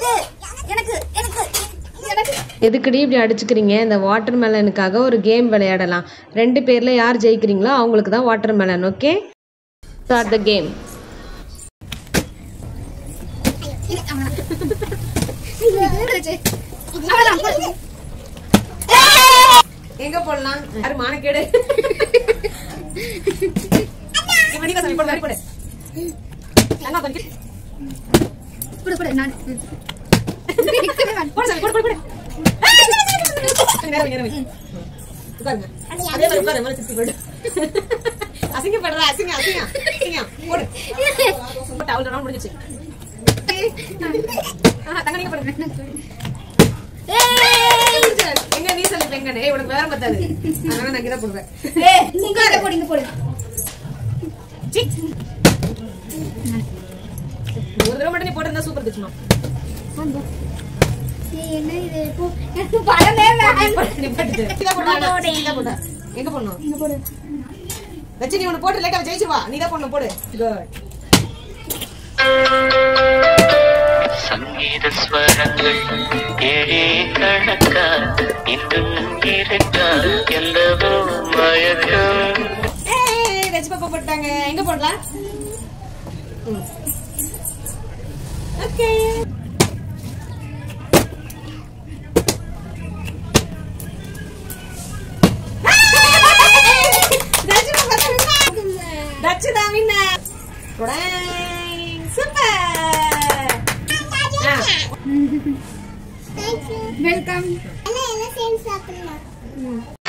எனக்கு எனக்கு எனக்கு எனக்கு எதுக்குடி இப்படி அடிச்சுக்கிறீங்க இந்த வாட்டர் மெலனுக்காக ஒரு கேம் விளையாடலாம் ரெண்டு பேரில் யார் ஜெயிக்கிறீங்களோ அவங்களுக்கு தான் watermelon okay start the game எங்க போடலாம் யாரு மானக்கேடு இப்ப நீ சொல்லி போடு மாதிரி போடு நல்லா கொஞ்சம் போடு போடு நான் போடு சாமி, போடு போடு போடு நேரம் வை, நேரம் வை. உட்காருங்க. அதே மாதிரி உட்காரு, மேல சுத்தி போடு. அசிங்கப்படுற அசிங்க அசிங்கம் அசிங்கம் போடு போட்டு அவ்வளோ ரவுண்ட் முடிஞ்சிச்சு ஆஹா, தங்க நீங்க போடுங்க எங்க நீ சொல்லி பெங்கன்னு ஏய் உனக்கு வேற பத்தாது அதனால நான் இங்கதான் போடுவேன் ஏய் நீங்க இங்க போடு இங்க போடு சீ. ஒரு தடவை மட்டும் நீ போட்டிருந்தா சூப்பர் திச்சுமா ஏய், என்ன இது இப்போ எனக்கு படமே வேணாம் நீ போட்டுட்டு இதான் போட்டா, போடு. இதான் போட்டா. எங்க போடணும் இங்க போடு வச்சு நீ ஒண்ணு போட்டு லேட்டா ஜெயிச்சிருவா நீ தான் போடணும் போடு குட் சங்கீத ஸ்வரங்கள் ஏழே கணக்கா இன்னும் இருக்கா எல்லவோ மயக்கம் ஏய் வெஜ் பாப்பா போட்டாங்க எங்க போடலாம் ஓகே தச்சு தான் வின்னர் சூப்பர் வெல்கம் என்ன என்ன சேர்ந்து சாப்பிடலாம்